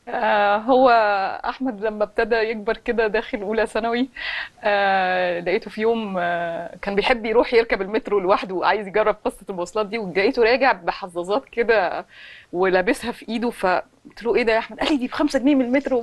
آه هو احمد لما ابتدى يكبر كده داخل اولى ثانوي آه لقيته في يوم آه كان بيحب يروح يركب المترو لوحده وعايز يجرب قصه المواصلات دي ولقيته راجع بحظاظات كده ولابسها في ايده فقلت له ايه ده يا احمد قال لي دي بخمسة جنيه من المترو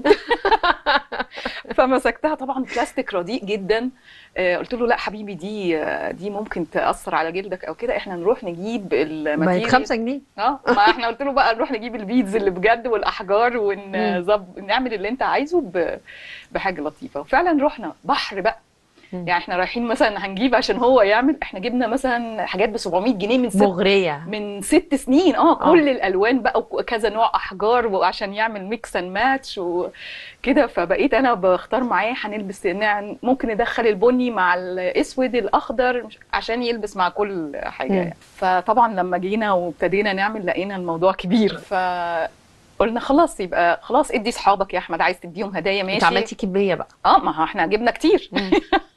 فمسكتها طبعا بلاستيك رديء جدا آه، قلت له لا حبيبي دي آه، دي ممكن تاثر على جلدك او كده احنا نروح نجيب ما هي الماتيريال خمسة جنيه اه ما احنا قلت له بقى نروح نجيب البيدز اللي بجد والاحجار ونظب نعمل اللي انت عايزه ب... بحاجه لطيفه وفعلا رحنا بحر بقى مم. يعني احنا رايحين مثلا هنجيب عشان هو يعمل احنا جبنا مثلا حاجات ب 700 جنيه من ست مغرية من ست سنين اه كل الالوان بقى وكذا نوع احجار وعشان يعمل ميكس اند ماتش وكده فبقيت انا بختار معاه هنلبس نع- ممكن ندخل البني مع الاسود الاخضر مش- عشان يلبس مع كل حاجه مم. يعني. فطبعا لما جينا وابتدينا نعمل لقينا الموضوع كبير فقلنا خلاص يبقى خلاص ادي اصحابك يا احمد عايز تديهم هدايا ماشي انت عملتي كمية بقى اه ما هو احنا جبنا كتير مم.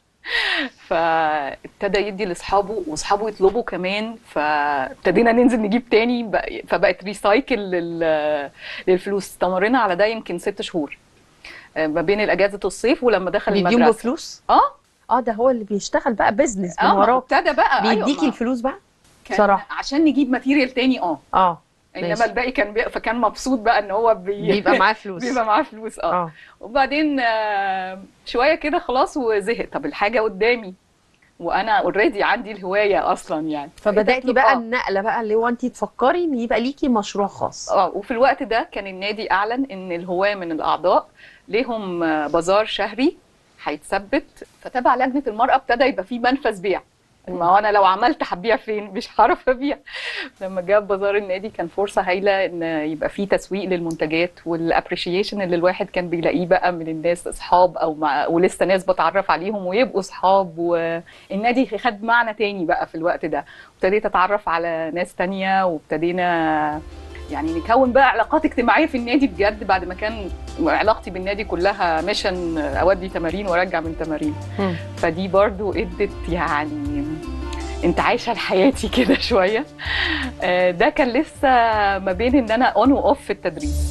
فابتدى يدي لاصحابه واصحابه يطلبوا كمان فابتدينا ننزل نجيب تاني بق- فبقت ريسايكل لل- للفلوس استمرينا على ده يمكن ست شهور آه، ما بين الاجازه الصيف ولما دخل بيديهم المدرسه بفلوس اه اه ده هو اللي بيشتغل بقى بيزنس من اه ما هو وراك ابتدى بقى أيوة، بيديكي ما الفلوس بقى كان صراحة. عشان نجيب ماتيريال تاني اه اه انما ماشي. الباقي كان بي... فكان مبسوط بقى ان هو بي... بيبقى معاه فلوس بيبقى معاه فلوس اه اه وبعدين آه، شويه كده خلاص وزهق طب الحاجه قدامي وانا اوريدي عندي الهوايه اصلا يعني فبداتي أطلب- بقى آه. النقله بقى اللي هو انت تفكري ان يبقى ليكي مشروع خاص اه وفي الوقت ده كان النادي اعلن ان الهواة من الاعضاء ليهم آه، بازار شهري هيتثبت فتبع لجنه المراه ابتدى يبقى في منفذ بيع ما هو انا لو عملت هبيع فين مش هعرف ابيع لما جاب بازار النادي كان فرصه هايله ان يبقى في تسويق للمنتجات والابريشيشن اللي الواحد كان بيلاقيه بقى من الناس اصحاب او مع ولسه ناس بتعرف عليهم ويبقوا اصحاب والنادي خد معنى تاني بقى في الوقت ده ابتديت اتعرف على ناس تانية وابتدينا يعني نكون بقى علاقات اجتماعيه في النادي بجد بعد ما كان علاقتي بالنادي كلها ميشن اودي تمارين وارجع من تمارين مم. فدي برضو ادت يعني انت عايشه لحياتي كده شويه آه، ده كان لسه ما بين ان انا اون واوف في التدريس